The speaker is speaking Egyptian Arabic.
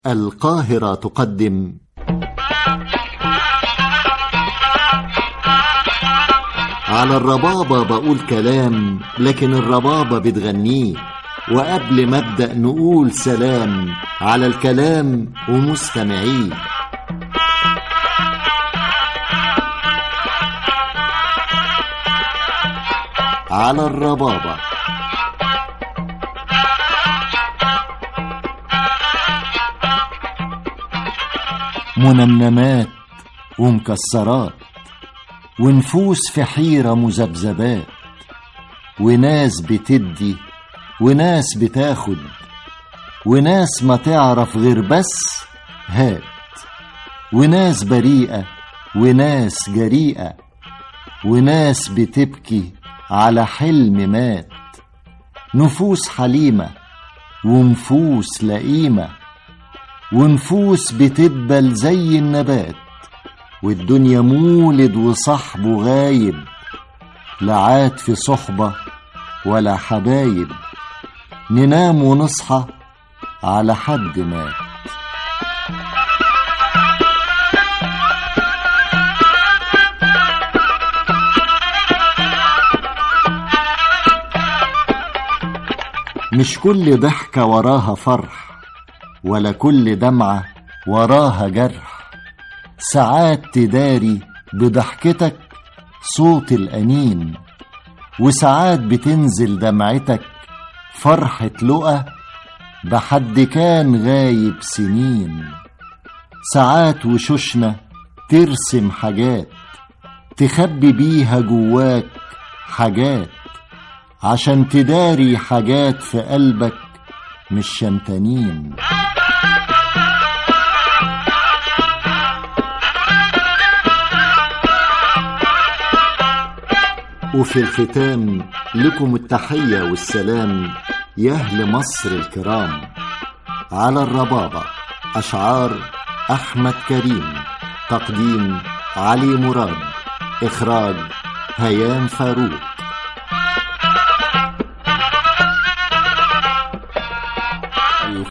القاهرة تقدم على الربابة بقول كلام لكن الربابة بتغنيه وقبل ما ابدأ نقول سلام على الكلام ومستمعيه على الربابة منمنمات ومكسرات ونفوس في حيرة مذبذبات وناس بتدي وناس بتاخد وناس ما تعرف غير بس هات وناس بريئة وناس جريئة وناس بتبكي على حلم مات نفوس حليمة ونفوس لئيمة ونفوس بتدبل زي النبات والدنيا مولد وصاحبه غايب لا عاد في صحبة ولا حبايب ننام ونصحى على حد مات مش كل ضحكة وراها فرح ولا كل دمعة وراها جرح ساعات تداري بضحكتك صوت الأنين وساعات بتنزل دمعتك فرحة لقى بحد كان غايب سنين ساعات وشوشنا ترسم حاجات تخبي بيها جواك حاجات عشان تداري حاجات في قلبك مش شمتانين وفي الختام لكم التحية والسلام يا أهل مصر الكرام على الربابة أشعار أحمد كريم تقديم علي مراد إخراج هيام فاروق